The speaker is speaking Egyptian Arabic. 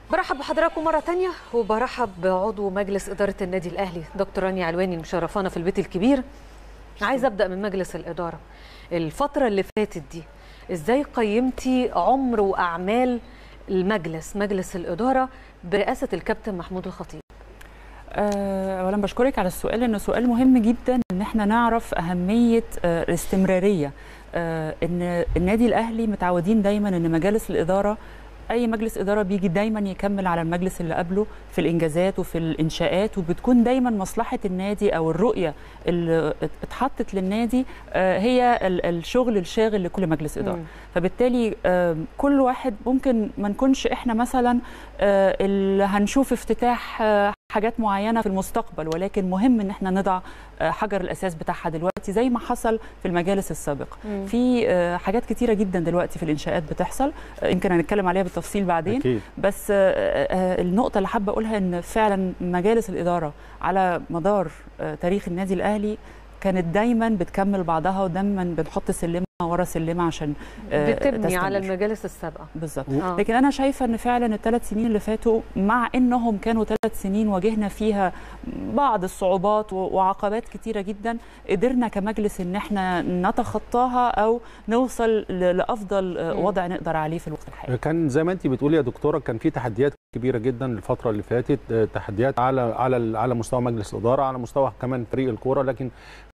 برحب بحضراتكم مرة تانية وبرحب بعضو مجلس إدارة النادي الأهلي دكتور رانيا علواني المشرفانا في البيت الكبير عايز أبدأ من مجلس الإدارة الفترة اللي فاتت دي إزاي قيمتي عمر وأعمال المجلس مجلس الإدارة برئاسة الكابتن محمود الخطيب اولا بشكرك على السؤال انه سؤال مهم جدا ان احنا نعرف اهميه الاستمراريه ان النادي الاهلي متعودين دايما ان مجالس الاداره اي مجلس اداره بيجي دايما يكمل على المجلس اللي قبله في الانجازات وفي الانشاءات وبتكون دايما مصلحه النادي او الرؤيه اللي اتحطت للنادي هي الشغل الشاغل لكل مجلس اداره م. فبالتالي كل واحد ممكن ما نكونش احنا مثلا اللي هنشوف افتتاح حاجات معينه في المستقبل ولكن مهم ان احنا نضع حجر الاساس بتاعها دلوقتي زي ما حصل في المجالس السابقه مم. في حاجات كتيره جدا دلوقتي في الانشاءات بتحصل يمكن هنتكلم عليها بالتفصيل بعدين أكيد. بس النقطه اللي حابه اقولها ان فعلا مجالس الاداره على مدار تاريخ النادي الاهلي كانت دايما بتكمل بعضها ودايما بنحط سلمه ورا سلمه عشان بتبني تستمر. على المجالس السابقه بالظبط آه. لكن انا شايفه ان فعلا الثلاث سنين اللي فاتوا مع انهم كانوا ثلاث سنين واجهنا فيها بعض الصعوبات وعقبات كتيره جدا قدرنا كمجلس ان احنا نتخطاها او نوصل لافضل وضع نقدر عليه في الوقت الحالي كان زي ما انت بتقولي يا دكتوره كان في تحديات كبيره جدا الفتره اللي فاتت تحديات على على على مستوى مجلس الاداره على مستوى كمان فريق الكوره لكن